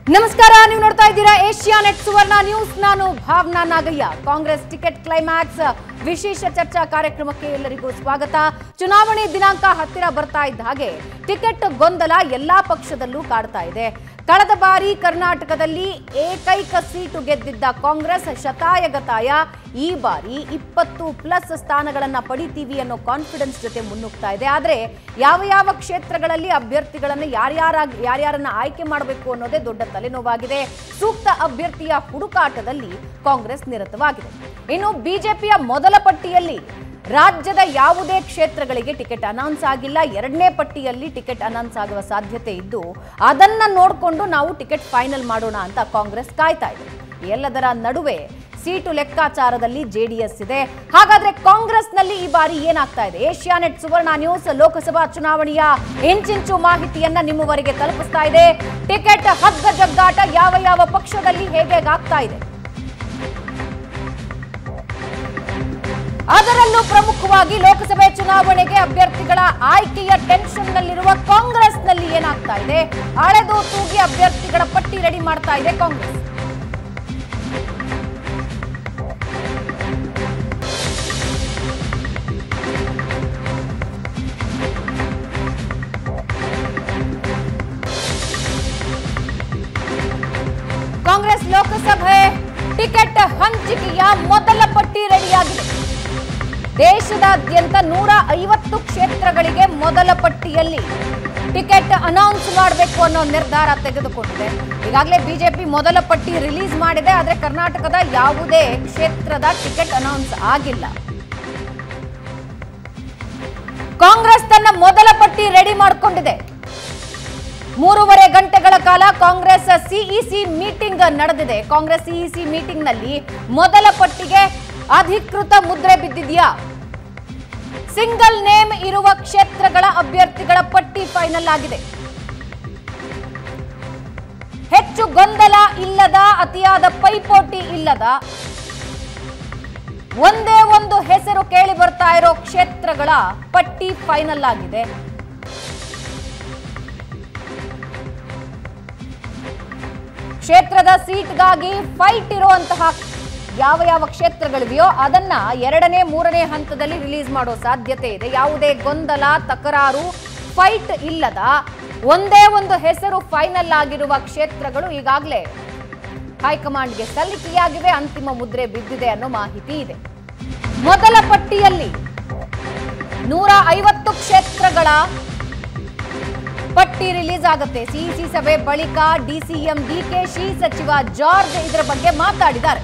ನಮಸ್ಕಾರ ನೀವು ನೋಡ್ತಾ ಇದ್ದೀರಾ ಏಷ್ಯಾ ನೆಟ್ ಸುವರ್ಣ ನ್ಯೂಸ್ ನಾನು ಭಾವನಾ ನಾಗಯ್ಯ ಕಾಂಗ್ರೆಸ್ ಟಿಕೆಟ್ ಕ್ಲೈಮ್ಯಾಕ್ಸ್ ವಿಶೇಷ ಚರ್ಚಾ ಕಾರ್ಯಕ್ರಮಕ್ಕೆ ಎಲ್ಲರಿಗೂ ಸ್ವಾಗತ ಚುನಾವಣೆ ದಿನಾಂಕ ಹತ್ತಿರ ಬರ್ತಾ ಇದ್ದ ಹಾಗೆ ಟಿಕೆಟ್ ಗೊಂದಲ ಎಲ್ಲಾ ಪಕ್ಷದಲ್ಲೂ ಕಾಡ್ತಾ ಇದೆ ಕಳೆದ ಬಾರಿ ಕರ್ನಾಟಕದಲ್ಲಿ ಏಕೈಕ ಸೀಟು ಗೆದ್ದಿದ್ದ ಕಾಂಗ್ರೆಸ್ ಶತಾಯಗತಾಯ ಈ ಬಾರಿ ಇಪ್ಪತ್ತು ಪ್ಲಸ್ ಸ್ಥಾನಗಳನ್ನ ಪಡಿತೀವಿ ಅನ್ನೋ ಕಾನ್ಫಿಡೆನ್ಸ್ ಜೊತೆ ಮುನ್ನುಗ್ತಾ ಇದೆ ಆದ್ರೆ ಯಾವ ಯಾವ ಕ್ಷೇತ್ರಗಳಲ್ಲಿ ಅಭ್ಯರ್ಥಿಗಳನ್ನ ಯಾರ್ಯಾರ ಯಾರ್ಯಾರನ್ನ ಆಯ್ಕೆ ಮಾಡಬೇಕು ಅನ್ನೋದೇ ದೊಡ್ಡ ತಲೆನೋವಾಗಿದೆ ಸೂಕ್ತ ಅಭ್ಯರ್ಥಿಯ ಹುಡುಕಾಟದಲ್ಲಿ ಕಾಂಗ್ರೆಸ್ ನಿರತವಾಗಿದೆ ಇನ್ನು ಬಿಜೆಪಿಯ ಮೊದಲ ಪಟ್ಟಿಯಲ್ಲಿ ರಾಜ್ಯದ ಯಾವುದೇ ಕ್ಷೇತ್ರಗಳಿಗೆ ಟಿಕೆಟ್ ಅನೌನ್ಸ್ ಆಗಿಲ್ಲ ಎರಡನೇ ಪಟ್ಟಿಯಲ್ಲಿ ಟಿಕೆಟ್ ಅನೌನ್ಸ್ ಆಗುವ ಸಾಧ್ಯತೆ ಇದ್ದು ಅದನ್ನ ನೋಡಿಕೊಂಡು ನಾವು ಟಿಕೆಟ್ ಫೈನಲ್ ಮಾಡೋಣ ಅಂತ ಕಾಂಗ್ರೆಸ್ ಕಾಯ್ತಾ ಇದೆ ಎಲ್ಲದರ ನಡುವೆ ಸೀಟು ಲೆಕ್ಕಾಚಾರದಲ್ಲಿ ಜೆಡಿಎಸ್ ಇದೆ ಹಾಗಾದ್ರೆ ಕಾಂಗ್ರೆಸ್ನಲ್ಲಿ ಈ ಬಾರಿ ಏನಾಗ್ತಾ ಇದೆ ಏಷ್ಯಾನೆಟ್ ಸುವರ್ಣ ನ್ಯೂಸ್ ಲೋಕಸಭಾ ಚುನಾವಣೆಯ ಇಂಚಿಂಚು ಮಾಹಿತಿಯನ್ನ ನಿಮ್ಮವರೆಗೆ ತಲುಪಿಸ್ತಾ ಇದೆ ಟಿಕೆಟ್ ಹಗ್ಗ ಜಗ್ಗಾಟ ಯಾವ ಯಾವ ಪಕ್ಷದಲ್ಲಿ ಹೇಗೆ ಆಗ್ತಾ ಇದೆ ಅದರಲ್ಲೂ ಪ್ರಮುಖವಾಗಿ ಲೋಕಸಭೆ ಚುನಾವಣೆಗೆ ಅಭ್ಯರ್ಥಿಗಳ ಆಯ್ಕೆಯ ಟೆನ್ಷನ್ ನಲ್ಲಿರುವ ಕಾಂಗ್ರೆಸ್ನಲ್ಲಿ ಏನಾಗ್ತಾ ಇದೆ ಅಳೆದು ತೂಗಿ ಅಭ್ಯರ್ಥಿಗಳ ಪಟ್ಟಿ ರೆಡಿ ಮಾಡ್ತಾ ಇದೆ ಕಾಂಗ್ರೆಸ್ ಕಾಂಗ್ರೆಸ್ ಲೋಕಸಭೆ ಟಿಕೆಟ್ ಹಂಚಿಕೆಯ ಮೊದಲ ಪಟ್ಟಿ ರೆಡಿಯಾಗಿದೆ ದೇಶದಾದ್ಯಂತ ನೂರ ಐವತ್ತು ಕ್ಷೇತ್ರಗಳಿಗೆ ಮೊದಲ ಪಟ್ಟಿಯಲ್ಲಿ ಟಿಕೆಟ್ ಅನೌನ್ಸ್ ಮಾಡಬೇಕು ಅನ್ನೋ ನಿರ್ಧಾರ ತೆಗೆದುಕೊಂಡಿದೆ ಈಗಾಗಲೇ ಬಿಜೆಪಿ ಮೊದಲ ಪಟ್ಟಿ ರಿಲೀಸ್ ಮಾಡಿದೆ ಆದರೆ ಕರ್ನಾಟಕದ ಯಾವುದೇ ಕ್ಷೇತ್ರದ ಟಿಕೆಟ್ ಅನೌನ್ಸ್ ಆಗಿಲ್ಲ ಕಾಂಗ್ರೆಸ್ ತನ್ನ ಮೊದಲ ಪಟ್ಟಿ ರೆಡಿ ಮಾಡಿಕೊಂಡಿದೆ ಮೂರುವರೆ ಗಂಟೆಗಳ ಕಾಲ ಕಾಂಗ್ರೆಸ್ ಸಿಇಸಿ ಮೀಟಿಂಗ್ ನಡೆದಿದೆ ಕಾಂಗ್ರೆಸ್ ಸಿಇಸಿ ಮೀಟಿಂಗ್ ನಲ್ಲಿ ಮೊದಲ ಪಟ್ಟಿಗೆ ಅಧಿಕೃತ ಮುದ್ರೆ ಬಿದ್ದಿದೆಯಾ ಸಿಂಗಲ್ ನೇಮ್ ಇರುವ ಕ್ಷೇತ್ರಗಳ ಅಭ್ಯರ್ಥಿಗಳ ಪಟ್ಟಿ ಫೈನಲ್ ಆಗಿದೆ ಹೆಚ್ಚು ಗೊಂದಲ ಇಲ್ಲದ ಅತಿಯಾದ ಪೈಪೋಟಿ ಇಲ್ಲದ ಒಂದೇ ಒಂದು ಹೆಸರು ಕೇಳಿ ಬರ್ತಾ ಇರೋ ಕ್ಷೇತ್ರಗಳ ಪಟ್ಟಿ ಫೈನಲ್ ಆಗಿದೆ ಕ್ಷೇತ್ರದ ಸೀಟ್ಗಾಗಿ ಫೈಟ್ ಇರುವಂತಹ ಯಾವ ಯಾವ ಕ್ಷೇತ್ರಗಳಿವೆಯೋ ಅದನ್ನ ಎರಡನೇ ಮೂರನೇ ಹಂತದಲ್ಲಿ ರಿಲೀಸ್ ಮಾಡೋ ಸಾಧ್ಯತೆ ಇದೆ ಯಾವುದೇ ಗೊಂದಲ ತಕರಾರು ಫೈಟ್ ಇಲ್ಲದ ಒಂದೇ ಒಂದು ಹೆಸರು ಫೈನಲ್ ಆಗಿರುವ ಕ್ಷೇತ್ರಗಳು ಈಗಾಗಲೇ ಹೈಕಮಾಂಡ್ಗೆ ಸಲ್ಲಿಕೆಯಾಗಿವೆ ಅಂತಿಮ ಮುದ್ರೆ ಬಿದ್ದಿದೆ ಅನ್ನೋ ಮಾಹಿತಿ ಇದೆ ಮೊದಲ ಪಟ್ಟಿಯಲ್ಲಿ ನೂರ ಐವತ್ತು ಕ್ಷೇತ್ರಗಳ ಪಟ್ಟಿ ರಿಲೀಸ್ ಆಗುತ್ತೆ ಸಿಇಸಿ ಸಭೆ ಬಳಿಕ ಡಿಸಿಎಂ ಡಿಕೆಶಿ ಸಚಿವ ಜಾರ್ಜ್ ಇದರ ಬಗ್ಗೆ ಮಾತಾಡಿದ್ದಾರೆ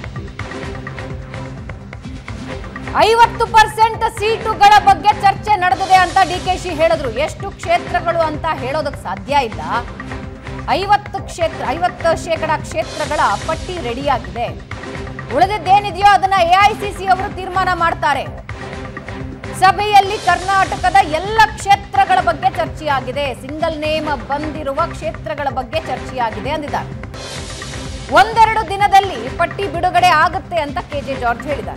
ಐವತ್ತು ಪರ್ಸೆಂಟ್ ಸೀಟುಗಳ ಬಗ್ಗೆ ಚರ್ಚೆ ನಡೆದಿದೆ ಅಂತ ಡಿಕೆಶಿ ಹೇಳಿದ್ರು ಎಷ್ಟು ಕ್ಷೇತ್ರಗಳು ಅಂತ ಹೇಳೋದಕ್ಕೆ ಸಾಧ್ಯ ಇಲ್ಲ ಐವತ್ತು ಕ್ಷೇತ್ರ ಐವತ್ತು ಶೇಕಡ ಕ್ಷೇತ್ರಗಳ ಪಟ್ಟಿ ರೆಡಿಯಾಗಿದೆ ಉಳಿದಿದ್ದೇನಿದೆಯೋ ಅದನ್ನ ಎಐಸಿಸಿ ಅವರು ತೀರ್ಮಾನ ಮಾಡ್ತಾರೆ ಸಭೆಯಲ್ಲಿ ಕರ್ನಾಟಕದ ಎಲ್ಲ ಕ್ಷೇತ್ರಗಳ ಬಗ್ಗೆ ಚರ್ಚೆಯಾಗಿದೆ ಸಿಂಗಲ್ ನೇಮ್ ಬಂದಿರುವ ಕ್ಷೇತ್ರಗಳ ಬಗ್ಗೆ ಚರ್ಚೆಯಾಗಿದೆ ಅಂದಿದ್ದಾರೆ ಒಂದೆರಡು ದಿನದಲ್ಲಿ ಪಟ್ಟಿ ಬಿಡುಗಡೆ ಆಗುತ್ತೆ ಅಂತ ಕೆಜೆ ಜಾರ್ಜ್ ಹೇಳಿದ್ದಾರೆ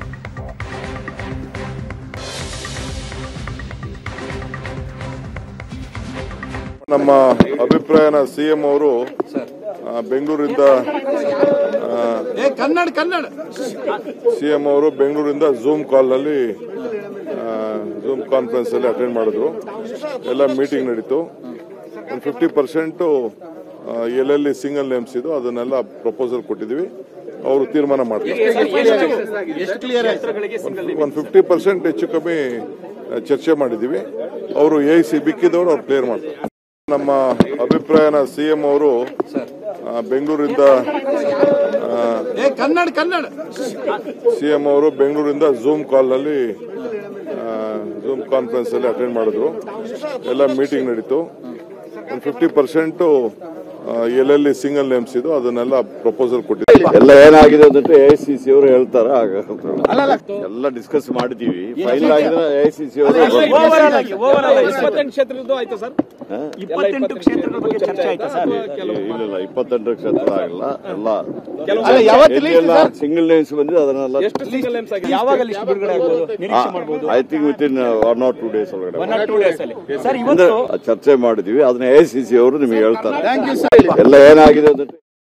ನಮ್ಮ ಅಭಿಪ್ರಾಯನ ಸಿಎಂ ಅವರು ಆ, ಬೆಂಗಳೂರಿಂದ ಏ ಕನ್ನಡ ಕನ್ನಡ ಸಿಎಂ ಅವರು ಬೆಂಗಳೂರಿಂದ ಝೂಮ್ ಕಾಲ್ನಲ್ಲಿ ಝೂಮ್ ಕಾನ್ಫರೆನ್ಸ್ ಅಲ್ಲಿ ಅಟೆಂಡ್ ಮಾಡಿದ್ರು ಎಲ್ಲ ಮೀಟಿಂಗ್ ನಡೀತು ಒಂದು ಫಿಫ್ಟಿ ಪರ್ಸೆಂಟು ಎಲ್ಲೆಲ್ಲಿ ಸಿಂಗಲ್ ನೇಮ್ಸ್ ಇದು ಅದನ್ನೆಲ್ಲ ಪ್ರಪೋಸಲ್ ಕೊಟ್ಟಿದ್ದೀವಿ ಅವರು ತೀರ್ಮಾನ ಮಾಡ್ತಾರೆ ಎಷ್ಟು ಕ್ಲಿಯರ್ ಒಂದು ಫಿಫ್ಟಿ ಪರ್ಸೆಂಟ್ ಹೆಚ್ಚು ಕಮ್ಮಿ ಆ, ಚರ್ಚೆ ಮಾಡಿದ್ದೀವಿ ಅವರು ಎ ಸಿ ಬಿಕ್ಕಿದವರು ಅವ್ರು ಕ್ಲಿಯರ್ ಮಾಡ್ತಾರೆ ನಮ್ಮ ಅಭಿಪ್ರಾಯನ ಸಿಎಂ ಅವರು ಆ, ಬೆಂಗಳೂರಿಂದ ಏ ಕನ್ನಡ ಕನ್ನಡ ಸಿಎಂ ಅವರು ಬೆಂಗಳೂರಿಂದ ಝೂಮ್ ಕಾಲ್ನಲ್ಲಿ ಝೂಮ್ ಕಾನ್ಫರೆನ್ಸ್ ಅಲ್ಲಿ ಅಟೆಂಡ್ ಮಾಡಿದ್ರು ಎಲ್ಲ ಮೀಟಿಂಗ್ ನಡೀತು ಒಂದು ಫಿಫ್ಟಿ ಪರ್ಸೆಂಟು ಎಲ್ಲೆಲ್ಲಿ ಸಿಂಗಲ್ ನೇಮ್ಸ್ ಇದು ಅದನ್ನೆಲ್ಲ ಪ್ರಪೋಸಲ್ ಕೊಟ್ಟಿದ್ದೀವಿ ಎಲ್ಲ ಏನಾಗಿದೆ ಅಂದ್ಬಿಟ್ಟು ಎ ಸಿ ಸಿ ಅವರು ಹೇಳ್ತಾರ ಎಲ್ಲ ಡಿಸ್ಕಸ್ ಮಾಡಿದೀವಿ ಫೈನಲ್ ಆಗಿದ್ರೆ ಎ ಸಿ ಸಿ ಅವರು ಓವರ್ ಆಗಿ ಓವರ್ ಆಗಿ ಇಪ್ಪತ್ತೆಂಟು ಕ್ಷೇತ್ರದ್ದು ಆಯ್ತು ಸರ್ ಇಪ್ಪತ್ತೆಂಟು ಕ್ಷೇತ್ರಗಳ ಬಗ್ಗೆ ಚರ್ಚೆ ಆಯ್ತಾ ಸರ್ ಇಲ್ಲ ಇಪ್ಪತ್ತೆಂಟು ಕ್ಷೇತ್ರ ಆಗಿಲ್ಲ ಎಲ್ಲ ಅಲ್ಲ ಯಾವತ್ತು list ಸರ್? ಸಿಂಗಲ್ ನೇಮ್ಸ್ ಬಂದಿದೆ ಅದನ್ನೆಲ್ಲ ಯಾವಾಗ ಲಿಸ್ಟ್ ಬಿಡುಗಡೆ ಆಗ್ಬೋದು ನಿರೀಕ್ಷೆ ಮಾಡ್ಬೋದು I think within one or two days ಒಳಗಡೆ ಒನ್ ಆರ್ ಟೂ ಡೇಸ್ ಅಲ್ಲಿ ಸರ್ ಅಂದ್ರೆ ಇವತ್ತು ಆ ಚರ್ಚೆ ಮಾಡಿದೀವಿ ಅದನ್ನ ಎ ಸಿ ಸಿ ಅವರು ನಿಮಗೆ ಹೇಳ್ತಾರೆ ಥ್ಯಾಂಕ್ ಯು ಸರ್ ಎಲ್ಲ ಏನಾಗಿದೆ ಅಂತ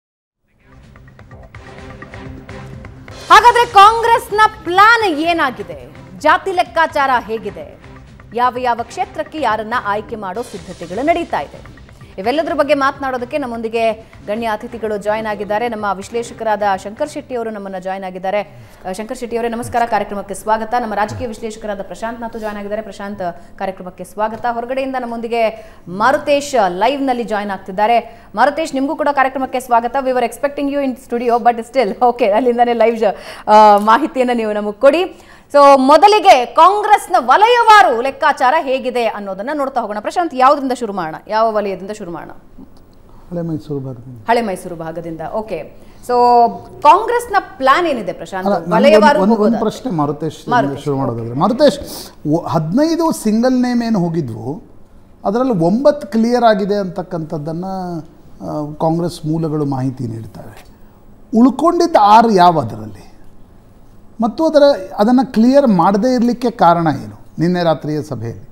ಹಾಗಾದ್ರೆ ಕಾಂಗ್ರೆಸ್ನ ಪ್ಲಾನ್ ಏನಾಗಿದೆ ಜಾತಿ ಲೆಕ್ಕಾಚಾರ ಹೇಗಿದೆ ಯಾವ ಯಾವ ಕ್ಷೇತ್ರಕ್ಕೆ ಯಾರನ್ನ ಆಯ್ಕೆ ಮಾಡೋ ಸಿದ್ಧತೆಗಳು ನಡೀತಾ ಇದೆ ಇವೆಲ್ಲದರ ಬಗ್ಗೆ ಮಾತನಾಡೋದಕ್ಕೆ ನಮ್ಮೊಂದಿಗೆ ಗಣ್ಯ ಅತಿಥಿಗಳು ಜಾಯ್ನ್ ಆಗಿದ್ದಾರೆ ನಮ್ಮ ವಿಶ್ಲೇಷಕರಾದ ಶಂಕರ್ ಶೆಟ್ಟಿ ಅವರು ನಮ್ಮನ್ನ ಜಾಯ್ನ್ ಆಗಿದ್ದಾರೆ ಅಹ್, ಶಂಕರ್ ಶೆಟ್ಟಿ ಅವರೇ ನಮಸ್ಕಾರ ಕಾರ್ಯಕ್ರಮಕ್ಕೆ ಸ್ವಾಗತ ನಮ್ಮ ರಾಜಕೀಯ ವಿಶ್ಲೇಷಕರಾದ ಪ್ರಶಾಂತ್ ನಾಥು ಜಾಯ್ನ್ ಆಗಿದ್ದಾರೆ ಪ್ರಶಾಂತ್ ಕಾರ್ಯಕ್ರಮಕ್ಕೆ ಸ್ವಾಗತ ಹೊರಗಡೆಯಿಂದ ನಮ್ಮೊಂದಿಗೆ ಮಾರುತೇಶ್ ಲೈವ್ ನಲ್ಲಿ ಜಾಯ್ನ್ ಆಗ್ತಿದ್ದಾರೆ ಮಾರುತೇಶ್ ನಿಮಗೂ ಕೂಡ ಕಾರ್ಯಕ್ರಮಕ್ಕೆ ಸ್ವಾಗತ we were expecting you in studio but still okay ಅಲ್ಲಿಂದಾನೇ ಲೈವ್ ಮಾಹಿತಿಯನ್ನು ನೀವು ನಮಗೆ ಕೊಡಿ ಸೊ ಮೊದಲಿಗೆ ಕಾಂಗ್ರೆಸ್ನ ವಲಯವಾರು ಲೆಕ್ಕಾಚಾರ ಹೇಗಿದೆ ಅನ್ನೋದನ್ನ ನೋಡ್ತಾ ಹೋಗೋಣ ಪ್ರಶಾಂತ್ ಯಾವುದರಿಂದ ಶುರು ಮಾಡೋಣ ಯಾವ ವಲಯದಿಂದ ಶುರು ಮಾಡೋಣ ಹಳೆ ಮೈಸೂರು ಭಾಗದಿಂದ ಹಳೆ ಮೈಸೂರು ಭಾಗದಿಂದ ಓಕೆ ಸೊ ಕಾಂಗ್ರೆಸ್ನ ಪ್ಲಾನ್ ಏನಿದೆ ಪ್ರಶಾಂತ್ ಅಲ್ಲ, ನನ್ಗೆ ವಲಯವಾರು ಒಂದು- ಒಂದು ಹೋಗೋದಾದ್ರೆ? ಪ್ರಶ್ನೆ ಮಾರುತೇಶ್ ಮಾರುತೇಶ್, ಶುರು ಮಾಡೋದಾದ್ರೆ ಮಾರುತೇಶ್ ಒ- ಹದಿನೈದು ಸಿಂಗಲ್ ನೇಮ್ ಏನು ಹೋಗಿದ್ವು ಅದರಲ್ಲಿ ಒಂಬತ್ತು ಕ್ಲಿಯರ್ ಆಗಿದೆ ಅಂತಕ್ಕಂಥದ್ದನ್ನು ಕಾಂಗ್ರೆಸ್ ಮೂಲಗಳು ಮಾಹಿತಿ ನೀಡ್ತವೆ ಉಳ್ಕೊಂಡಿದ್ದ ಆರು ಯಾವ ಅದರಲ್ಲಿ ಮತ್ತು ಅದರ ಅದನ್ನು ಕ್ಲಿಯರ್ ಮಾಡದೇ ಇರಲಿಕ್ಕೆ ಕಾರಣ ಏನು ನಿನ್ನೆ ರಾತ್ರಿಯ ಸಭೆಯಲ್ಲಿ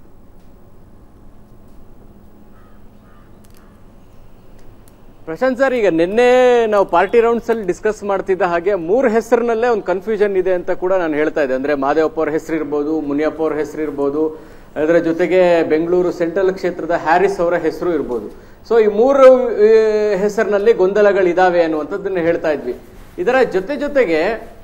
ಪ್ರಶಾಂತ್ ಸರ್ ಈಗ ನಿನ್ನೆ ನಾವು ಪಾರ್ಟಿ ರೌಂಡ್ಸ್ ಅಲ್ಲಿ ಡಿಸ್ಕಸ್ ಮಾಡ್ತಿದ್ದ ಹಾಗೆ ಮೂರು ಹೆಸರಿನಲ್ಲೇ ಒಂದು ಕನ್ಫ್ಯೂಷನ್ ಇದೆ ಅಂತ ಕೂಡ ನಾನು ಹೇಳ್ತಾ ಇದ್ದೆ ಅಂದ್ರೆ ಮಾದೇವಪ್ಪ ಅವ್ರ ಹೆಸರು ಇರ್ಬೋದು ಮುನಿಯಪ್ಪ ಅವ್ರ ಹೆಸರು ಇರ್ಬೋದು ಅದರ ಜೊತೆಗೆ ಬೆಂಗಳೂರು ಸೆಂಟ್ರಲ್ ಕ್ಷೇತ್ರದ ಹ್ಯಾರಿಸ್ ಅವರ ಹೆಸರು ಇರ್ಬೋದು ಸೊ ಈ ಮೂರು ಆ, ಹೆಸರಿನಲ್ಲಿ ಗೊಂದಲಗಳಿದಾವೆ ಅನ್ನುವಂಥದ್ದನ್ನ ಹೇಳ್ತಾ ಇದ್ವಿ ಇದರ ಜೊತೆ ಜೊತೆಗೆ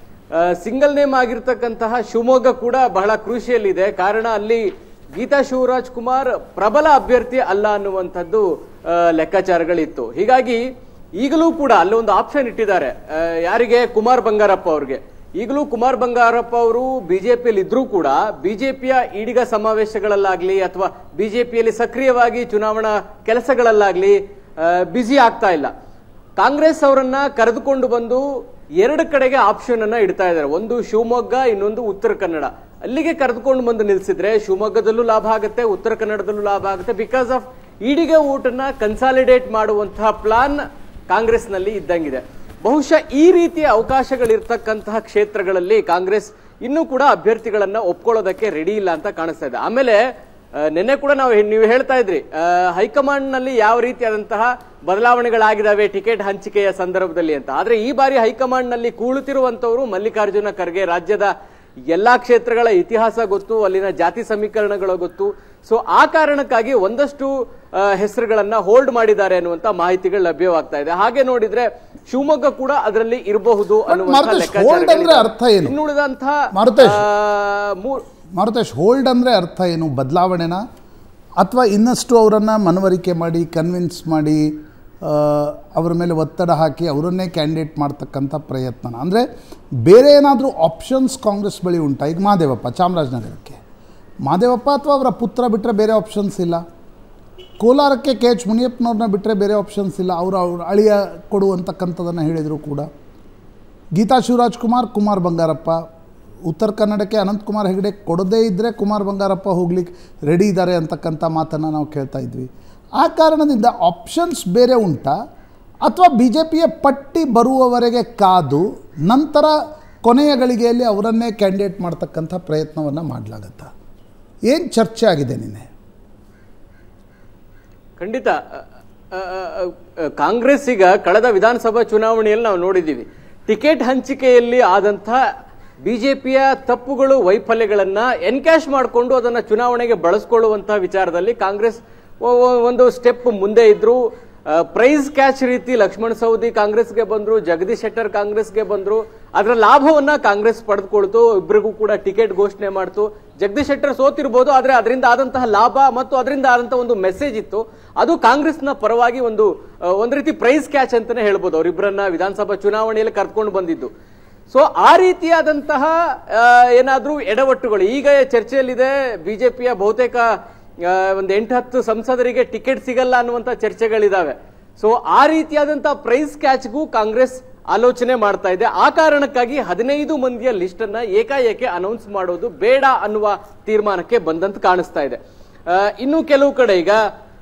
ಸಿಂಗಲ್ ನೇಮ್ ಆಗಿರ್ತಕ್ಕಂತಹ ಶಿವಮೊಗ್ಗ ಕೂಡ ಬಹಳ ಕ್ರೂಷಿಯಲ್ ಇದೆ ಕಾರಣ ಅಲ್ಲಿ ಗೀತಾ ಶಿವರಾಜ್ ಕುಮಾರ್ ಪ್ರಬಲ ಅಭ್ಯರ್ಥಿ ಅಲ್ಲ ಅನ್ನುವಂಥದ್ದು ಆ, ಲೆಕ್ಕಾಚಾರಗಳಿತ್ತು ಹೀಗಾಗಿ ಈಗಲೂ ಕೂಡ ಅಲ್ಲೊಂದು ಆಪ್ಷನ್ ಇಟ್ಟಿದ್ದಾರೆ ಆ, ಯಾರಿಗೆ ಕುಮಾರ್ ಬಂಗಾರಪ್ಪ ಅವ್ರಿಗೆ ಈಗಲೂ ಕುಮಾರ್ ಬಂಗಾರಪ್ಪ ಅವರು ಬಿಜೆಪಿಯಲ್ಲಿ ಇದ್ರೂ ಕೂಡ ಬಿಜೆಪಿಯ ಈಡಿಗ ಸಮಾವೇಶಗಳಲ್ಲಾಗ್ಲಿ ಅಥವಾ ಬಿಜೆಪಿಯಲ್ಲಿ ಸಕ್ರಿಯವಾಗಿ ಚುನಾವಣಾ ಕೆಲಸಗಳಲ್ಲಾಗ್ಲಿ ಬ್ಯುಸಿ ಆಗ್ತಾ ಇಲ್ಲ ಕಾಂಗ್ರೆಸ್ ಅವರನ್ನ ಕರೆದುಕೊಂಡು ಬಂದು ಎರಡು ಕಡೆಗೆ ಆಪ್ಷನ್ ಅನ್ನ ಇಡ್ತಾ ಇದ್ದಾರೆ ಒಂದು ಶಿವಮೊಗ್ಗ ಇನ್ನೊಂದು ಉತ್ತರ ಕನ್ನಡ ಅಲ್ಲಿಗೆ ಕರೆದುಕೊಂಡು ಬಂದು ನಿಲ್ಸಿದ್ರೆ ಶಿವಮೊಗ್ಗದಲ್ಲೂ ಲಾಭ ಆಗುತ್ತೆ ಉತ್ತರ ಕನ್ನಡದಲ್ಲೂ ಲಾಭ ಆಗುತ್ತೆ ಬಿಕಾಸ್ ಆಫ್ ಈಡಿಗ ಊಟನ್ನ ಕನ್ಸಾಲಿಡೇಟ್ ಮಾಡುವಂತಹ ಪ್ಲಾನ್ ಕಾಂಗ್ರೆಸ್ನಲ್ಲಿ ಇದ್ದಂಗಿದೆ ಬಹುಶಃ ಈ ರೀತಿಯ ಅವಕಾಶಗಳಿರ್ತಕ್ಕಂತಹ ಕ್ಷೇತ್ರಗಳಲ್ಲಿ ಕಾಂಗ್ರೆಸ್ ಇನ್ನೂ ಕೂಡ ಅಭ್ಯರ್ಥಿಗಳನ್ನ ಒಪ್ಕೊಳ್ಳೋದಕ್ಕೆ ರೆಡಿ ಇಲ್ಲ ಅಂತ ಕಾಣಿಸ್ತಾ ಇದೆ ಆಮೇಲೆ ಆ, ನಿನ್ನೆ ಕೂಡ ನಾವು ಹೇ- ನೀವು ಹೇಳ್ತಾ ಇದ್ರಿ ಆ, ಹೈಕಮಾಂಡ್ ನಲ್ಲಿ ಯಾವ ರೀತಿಯಾದಂತಹ ಬದಲಾವಣೆಗಳಾಗಿದ್ದಾವೆ ಟಿಕೆಟ್ ಹಂಚಿಕೆಯ ಸಂದರ್ಭದಲ್ಲಿ ಅಂತ ಆದ್ರೆ ಈ ಬಾರಿ ಹೈಕಮಾಂಡ್ ನಲ್ಲಿ ಕೂಳುತ್ತಿರುವಂತವರು ಮಲ್ಲಿಕಾರ್ಜುನ ಖರ್ಗೆ ರಾಜ್ಯದ ಎಲ್ಲಾ ಕ್ಷೇತ್ರಗಳ ಇತಿಹಾಸ ಗೊತ್ತು ಅಲ್ಲಿನ ಜಾತಿ ಸಮೀಕರಣಗಳು ಗೊತ್ತು ಸೊ ಆ ಕಾರಣಕ್ಕಾಗಿ ಒಂದಷ್ಟು ಆ, ಹೆಸರುಗಳನ್ನ ಹೋಲ್ಡ್ ಮಾಡಿದ್ದಾರೆ ಅನ್ನುವಂತ ಮಾಹಿತಿಗಳು ಲಭ್ಯವಾಗ್ತಾ ಇದೆ ಹಾಗೆ ನೋಡಿದ್ರೆ ಶಿವಮೊಗ್ಗ ಕೂಡ ಅದರಲ್ಲಿ ಇರಬಹುದು ಅನ್ನುವಂತ ಮಾರುತೇಶ್, hold ಅಂದ್ರೆ ಅರ್ಥ ಏನು? ಇನ್ನುಳಿದಂತಹ ಮಾರುತೇಶ್. ಆ, ಮೂ- ಮಾರುತೇಶ್ ಹೋಲ್ಡ್ ಅಂದರೆ ಅರ್ಥ ಏನು ಬದಲಾವಣೆನ ಅಥವಾ ಇನ್ನಷ್ಟು ಅವರನ್ನು ಮನವರಿಕೆ ಮಾಡಿ ಕನ್ವಿನ್ಸ್ ಮಾಡಿ ಆ, ಅವರ ಮೇಲೆ ಒತ್ತಡ ಹಾಕಿ ಅವರನ್ನೇ ಕ್ಯಾಂಡಿಡೇಟ್ ಮಾಡ್ತಕ್ಕಂಥ ಪ್ರಯತ್ನ ಅಂದರೆ ಬೇರೆ ಏನಾದರೂ ಆಪ್ಷನ್ಸ್ ಕಾಂಗ್ರೆಸ್ ಬಳಿ ಉಂಟಾ ಈಗ ಮಹಾದೇವಪ್ಪ ಚಾಮರಾಜನಗರಕ್ಕೆ ಮಹಾದೇವಪ್ಪ ಅಥವಾ ಅವರ ಪುತ್ರ ಬಿಟ್ಟರೆ ಬೇರೆ ಆಪ್ಷನ್ಸ್ ಇಲ್ಲ ಕೋಲಾರಕ್ಕೆ ಕೆ ಎಚ್ ಮುನಿಯಪ್ಪನವ್ರನ್ನ ಬಿಟ್ಟರೆ ಬೇರೆ ಆಪ್ಷನ್ಸ್ ಇಲ್ಲ ಅವರು ಅವ್ರ ಅಳಿಯ ಕೊಡು ಅಂತಕ್ಕಂಥದ್ದನ್ನು ಹೇಳಿದರು ಕೂಡ ಗೀತಾ ಶಿವರಾಜ್ ಕುಮಾರ್ ಕುಮಾರ್ ಬಂಗಾರಪ್ಪ ಉತ್ತರ ಕನ್ನಡಕ್ಕೆ ಅನಂತಕುಮಾರ್ ಹೆಗಡೆ ಕೊಡದೇ ಇದ್ದರೆ ಕುಮಾರ್ ಬಂಗಾರಪ್ಪ ಹೋಗ್ಲಿಕ್ಕೆ ರೆಡಿ ಇದ್ದಾರೆ ಅಂತಕ್ಕಂಥ ಮಾತನ್ನು ನಾವು ಕೇಳ್ತಾ ಇದ್ವಿ ಆ ಕಾರಣದಿಂದ ಆಪ್ಷನ್ಸ್ ಬೇರೆ ಉಂಟಾ ಅಥವಾ ಬಿ ಜೆ ಪಿಯ ಪಟ್ಟಿ ಬರುವವರೆಗೆ ಕಾದು ನಂತರ ಕೊನೆಯ ಗಳಿಗೆಯಲ್ಲಿ ಅವರನ್ನೇ ಕ್ಯಾಂಡಿಡೇಟ್ ಮಾಡ್ತಕ್ಕಂಥ ಪ್ರಯತ್ನವನ್ನು ಮಾಡಲಾಗತ್ತಾ ಏನು ಚರ್ಚೆ ಆಗಿದೆ ನಿನ್ನೆ ಖಂಡಿತ ಅ, ಅ, ಅ, ಅ, ಕಾಂಗ್ರೆಸ್ ಈಗ ಕಳೆದ ವಿಧಾನಸಭಾ ಚುನಾವಣೆಯಲ್ಲಿ ನಾವು ನೋಡಿದ್ದೀವಿ ಟಿಕೆಟ್ ಹಂಚಿಕೆಯಲ್ಲಿ ಆದಂಥ ಬಿಜೆಪಿಯ ತಪ್ಪುಗಳು ವೈಫಲ್ಯಗಳನ್ನ ಎನ್ಕ್ಯಾಶ್ ಮಾಡಿಕೊಂಡು ಅದನ್ನ ಚುನಾವಣೆಗೆ ಬಳಸ್ಕೊಳ್ಳುವಂತಹ ವಿಚಾರದಲ್ಲಿ ಕಾಂಗ್ರೆಸ್ ಒ- ಒ- ಒಂದು ಸ್ಟೆಪ್ ಮುಂದೆ ಇದ್ರು ಪ್ರೈಸ್ ಕ್ಯಾಚ್ ರೀತಿ ಲಕ್ಷ್ಮಣ್ ಸವದಿ ಕಾಂಗ್ರೆಸ್ಗೆ ಬಂದ್ರು ಜಗದೀಶ್ ಶೆಟ್ಟರ್ ಕಾಂಗ್ರೆಸ್ಗೆ ಬಂದ್ರು ಅದರ ಲಾಭವನ್ನ ಕಾಂಗ್ರೆಸ್ ಪಡೆದುಕೊಳ್ತು ಇಬ್ಬರಿಗೂ ಕೂಡ ಟಿಕೆಟ್ ಘೋಷಣೆ ಮಾಡ್ತು ಜಗದೀಶ್ ಶೆಟ್ಟರ್ ಸೋತಿರ್ಬೋದು ಆದ್ರೆ ಅದರಿಂದ ಆದಂತಹ ಲಾಭ ಮತ್ತು ಅದರಿಂದ ಆದಂತಹ ಒಂದು ಮೆಸೇಜ್ ಇತ್ತು ಅದು ಕಾಂಗ್ರೆಸ್ನ ಪರವಾಗಿ ಒಂದು ಆ, ಒಂದ್ ರೀತಿ ಪ್ರೈಸ್ ಕ್ಯಾಚ್ ಅಂತಾನೆ ಹೇಳ್ಬೋದು ಅವರಿಬ್ಬರನ್ನ ವಿಧಾನಸಭಾ ಚುನಾವಣೆಯಲ್ಲಿ ಕರ್ಕೊಂಡು ಬಂದಿದ್ದು ಸೊ ಆ ರೀತಿಯಾದಂತಹ ಆ, ಏನಾದ್ರೂ ಎಡವಟ್ಟುಗಳು ಈಗ ಚರ್ಚೆಯಲ್ಲಿದೆ ಬಿಜೆಪಿಯ ಬಹುತೇಕ ಆ, ಒಂದು ಎಂಟು ಹತ್ತು ಸಂಸದರಿಗೆ ಟಿಕೆಟ್ ಸಿಗಲ್ಲ ಅನ್ನುವಂತ ಚರ್ಚೆಗಳಿದಾವೆ ಸೊ ಆ ರೀತಿಯಾದಂತಹ ಪ್ರೈಸ್ ಕ್ಯಾಚ್ಗೂ ಕಾಂಗ್ರೆಸ್ ಆಲೋಚನೆ ಮಾಡ್ತಾ ಇದೆ ಆ ಕಾರಣಕ್ಕಾಗಿ ಹದಿನೈದು ಮಂದಿಯ ಲಿಸ್ಟ್ ಅನ್ನ ಏಕಾಏಕಿ ಅನೌನ್ಸ್ ಮಾಡೋದು ಬೇಡ ಅನ್ನುವ ತೀರ್ಮಾನಕ್ಕೆ ಬಂದಂತ ಕಾಣಿಸ್ತಾ ಇದೆ ಆ, ಇನ್ನು ಕೆಲವು ಕಡೆ ಈಗ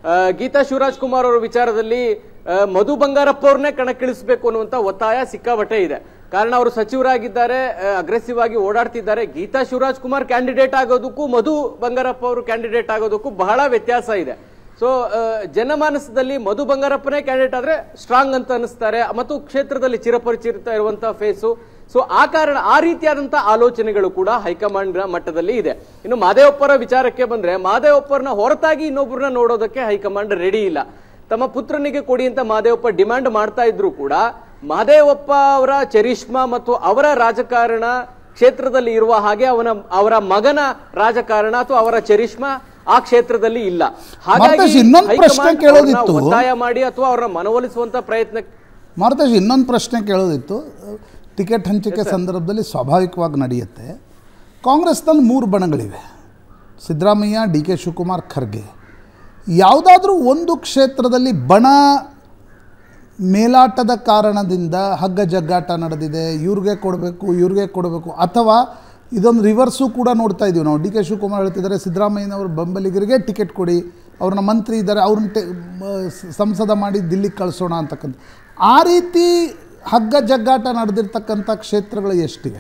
ಆ, ಗೀತಾ ಶಿವರಾಜ್ ಕುಮಾರ್ ಅವರ ವಿಚಾರದಲ್ಲಿ ಆ, ಮಧು ಬಂಗಾರಪ್ಪ ಅವ್ರನ್ನೇ ಕಣಕ್ಕಿಳಿಸಬೇಕು ಅನ್ನುವಂತ ಒತ್ತಾಯ ಸಿಕ್ಕಾಬಟ್ಟೆ ಇದೆ ಕಾರಣ ಅವರು ಸಚಿವರಾಗಿದ್ದಾರೆ ಅಗ್ರೆಸಿವ್ ಆಗಿ ಓಡಾಡ್ತಿದ್ದಾರೆ ಗೀತಾ ಶಿವರಾಜ್ ಕುಮಾರ್ ಕ್ಯಾಂಡಿಡೇಟ್ ಆಗೋದಕ್ಕೂ ಮಧು ಬಂಗಾರಪ್ಪ ಅವರು ಕ್ಯಾಂಡಿಡೇಟ್ ಆಗೋದಕ್ಕೂ ಬಹಳ ವ್ಯತ್ಯಾಸ ಇದೆ ಸೊ ಜನಮಾನಸದಲ್ಲಿ ಮಧು ಬಂಗಾರಪ್ಪನೇ ಕ್ಯಾಂಡಿಡೇಟ್ ಆದ್ರೆ ಸ್ಟ್ರಾಂಗ್ ಅಂತ ಅನಿಸ್ತಾರೆ ಮತ್ತು ಕ್ಷೇತ್ರದಲ್ಲಿ ಚಿರಪರಿಚಿತ ಇರುವಂತಹ ಫೇಸು ಸೊ ಆ ಕಾರಣ ಆ ರೀತಿಯಾದಂತಹ ಆಲೋಚನೆಗಳು ಕೂಡ ಹೈಕಮಾಂಡ್ ಮಟ್ಟದಲ್ಲಿ ಇದೆ ಇನ್ನು ಮಾದೇವಪ್ಪರ ವಿಚಾರಕ್ಕೆ ಬಂದ್ರೆ ಮಾದೇವಪ್ಪರನ್ನ ಹೊರತಾಗಿ ಇನ್ನೊಬ್ಬರನ್ನ ನೋಡೋದಕ್ಕೆ ಹೈಕಮಾಂಡ್ ರೆಡಿ ಇಲ್ಲ ತಮ್ಮ ಪುತ್ರನಿಗೆ ಕೊಡಿ ಅಂತ ಮಾದೇವಪ್ಪ ಡಿಮ್ಯಾಂಡ್ ಮಾಡ್ತಾ ಇದ್ರು ಕೂಡ ಮಹದೇವಪ್ಪ ಅವರ ಚರಿಷ್ಮಾ ಮತ್ತು ಅವರ ರಾಜಕಾರಣ ಕ್ಷೇತ್ರದಲ್ಲಿ ಇರುವ ಹಾಗೆ ಅವನ ಅವರ ಮಗನ ರಾಜಕಾರಣ ಅಥವಾ ಅವರ ಚರಿಷ್ಮಾ ಆ ಕ್ಷೇತ್ರದಲ್ಲಿ ಇಲ್ಲ ಮಾತಾಜಿ, ಇನ್ನೊಂದು ಪ್ರಶ್ನೆ ಹೈಕಮಾಂಡ್ ಕೇಳೋದಿತ್ತು. ಅವ್ರನ್ನ ಒತ್ತಾಯ ಮಾಡಿ ಅಥವಾ ಅವ್ರನ್ನ ಮನವೊಲಿಸುವಂತ ಪ್ರಯತ್ನ ಮಾರುತೇಶ್ ಇನ್ನೊಂದು ಪ್ರಶ್ನೆ ಕೇಳೋದಿತ್ತು ಟಿಕೆಟ್ ಹಂಚಿಕೆ ಸಂದರ್ಭದಲ್ಲಿ ಸ್ವಾಭಾವಿಕವಾಗಿ ನಡೆಯುತ್ತೆ ಕಾಂಗ್ರೆಸ್ನಲ್ಲಿ ಮೂರು ಬಣಗಳಿವೆ ಸಿದ್ದರಾಮಯ್ಯ ಡಿ ಕೆ ಶಿವಕುಮಾರ್ ಖರ್ಗೆ ಯಾವುದಾದ್ರೂ ಒಂದು ಕ್ಷೇತ್ರದಲ್ಲಿ ಬಣ ಮೇಲಾಟದ ಕಾರಣದಿಂದ ಹಗ್ಗ ಜಗ್ಗಾಟ ನಡೆದಿದೆ ಇವ್ರಿಗೆ ಕೊಡಬೇಕು ಇವ್ರಿಗೆ ಕೊಡಬೇಕು ಅಥವಾ ಇದೊಂದು ರಿವರ್ಸು ಕೂಡ ನೋಡ್ತಾ ಇದ್ದೀವಿ ನಾವು ಡಿ ಕೆ ಶಿವಕುಮಾರ್ ಹೇಳ್ತಿದ್ದಾರೆ ಸಿದ್ದರಾಮಯ್ಯನವರು ಬೆಂಬಲಿಗರಿಗೆ ಟಿಕೆಟ್ ಕೊಡಿ ಅವ್ರನ್ನ ಮಂತ್ರಿ ಇದ್ದಾರೆ ಅವ್ರನ್ನ ಟೆ ಮ- ಸ- ಸಂಸದ ಮಾಡಿ ದಿಲ್ಲಿಗೆ ಕಳಿಸೋಣ ಅಂತಕ್ಕಂಥ ಆ ರೀತಿ ಹಗ್ಗ ಜಗ್ಗಾಟ ನಡೆದಿರ್ತಕ್ಕಂಥ ಕ್ಷೇತ್ರಗಳು ಎಷ್ಟಿವೆ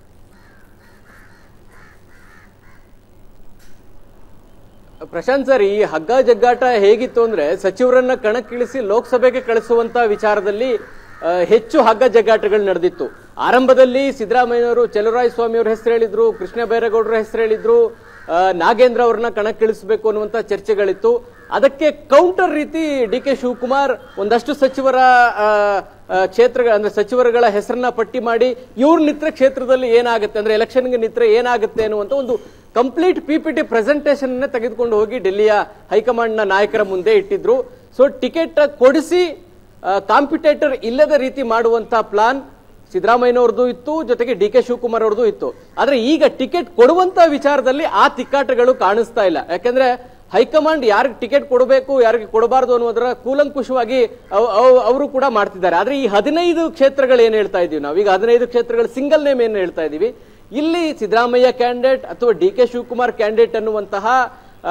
ಪ್ರಶಾಂತ್ ಸರ್ ಈ ಹಗ್ಗ ಜಗ್ಗಾಟ ಹೇಗಿತ್ತು ಅಂದ್ರೆ ಸಚಿವರನ್ನ ಕಣಕ್ಕಿಳಿಸಿ ಲೋಕಸಭೆಗೆ ಕಳಿಸುವಂತ ವಿಚಾರದಲ್ಲಿ ಆ, ಹೆಚ್ಚು ಹಗ್ಗ ಜಗ್ಗಾಟಗಳು ನಡೆದಿತ್ತು ಆರಂಭದಲ್ಲಿ ಸಿದ್ದರಾಮಯ್ಯನವರು ಚಲುವರಾಯ ಸ್ವಾಮಿ ಅವ್ರ ಹೆಸರು ಹೇಳಿದ್ರು ಕೃಷ್ಣ ಬೈರೇಗೌಡರ ಹೆಸರು ಹೇಳಿದ್ರು ಆ, ನಾಗೇಂದ್ರ ಅವ್ರನ್ನ ಕಣಕ್ಕಿಳಿಸಬೇಕು ಅನ್ನುವಂತ ಚರ್ಚೆಗಳಿತ್ತು ಅದಕ್ಕೆ ಕೌಂಟರ್ ರೀತಿ ಡಿ ಕೆ ಶಿವಕುಮಾರ್ ಒಂದಷ್ಟು ಸಚಿವರ ಆ, ಆ, ಕ್ಷೇತ್ರಗಳ ಅಂದ್ರೆ ಸಚಿವರುಗಳ ಹೆಸರನ್ನ ಪಟ್ಟಿ ಮಾಡಿ ಇವ್ರ ನಿತ್ರ ಕ್ಷೇತ್ರದಲ್ಲಿ ಏನಾಗುತ್ತೆ ಅಂದ್ರೆ ಎಲೆಕ್ಷನ್ಗೆ ನಿತ್ರ ಏನಾಗುತ್ತೆ ಅನ್ನುವಂತ ಒಂದು complete P P T presentation ತೆಗೆದುಕೊಂಡು ಹೋಗಿ ಡೆಲ್ಲಿಯ ಹೈಕಮಾಂಡ್ನ ನಾಯಕರ ಮುಂದೆ ಇಟ್ಟಿದ್ರು ಸೊ ಟಿಕೆಟ್ ಕೊಡಿಸಿ ಕಾಂಪಿಟೇಟರ್ ಇಲ್ಲದ ರೀತಿ ಮಾಡುವಂತ ಪ್ಲಾನ್ ಸಿದ್ದರಾಮಯ್ಯನವ್ರದ್ದು ಇತ್ತು ಜೊತೆಗೆ ಡಿ ಕೆ ಶಿವಕುಮಾರ್ ಅವ್ರದ್ದು ಇತ್ತು ಆದ್ರೆ ಈಗ ಟಿಕೆಟ್ ಕೊಡುವಂತ ವಿಚಾರದಲ್ಲಿ ಆ ತಿಕ್ಕಾಟಗಳು ಕಾಣಿಸ್ತಾ ಇಲ್ಲ ಯಾಕಂದ್ರೆ ಹೈಕಮಾಂಡ್ ಯಾರಿಗೆ ಟಿಕೆಟ್ ಕೊಡಬೇಕು ಯಾರಿಗೆ ಕೊಡಬಾರದು ಅನ್ನೋದರ ಕೂಲಂಕುಷವಾಗಿ ಅವ್- ಅವ್- ಅವರು ಕೂಡ ಮಾಡ್ತಿದ್ದಾರೆ ಆದ್ರೆ ಈ ಹದಿನೈದು ಕ್ಷೇತ್ರಗಳು ಏನ್ ಹೇಳ್ತಾ ಇದೀವಿ ನಾವು ಈಗ ಹದಿನೈದು ಕ್ಷೇತ್ರಗಳು ಸಿಂಗಲ್ ನೇಮ್ ಏನ್ ಹೇಳ್ತಾ ಇದೀವಿ ಇಲ್ಲಿ ಸಿದ್ದರಾಮಯ್ಯ ಕ್ಯಾಂಡಿಡೇಟ್ ಅಥವಾ ಡಿ ಕೆ ಶಿವಕುಮಾರ್ ಕ್ಯಾಂಡಿಡೇಟ್ ಅನ್ನುವಂತಹ ಆ,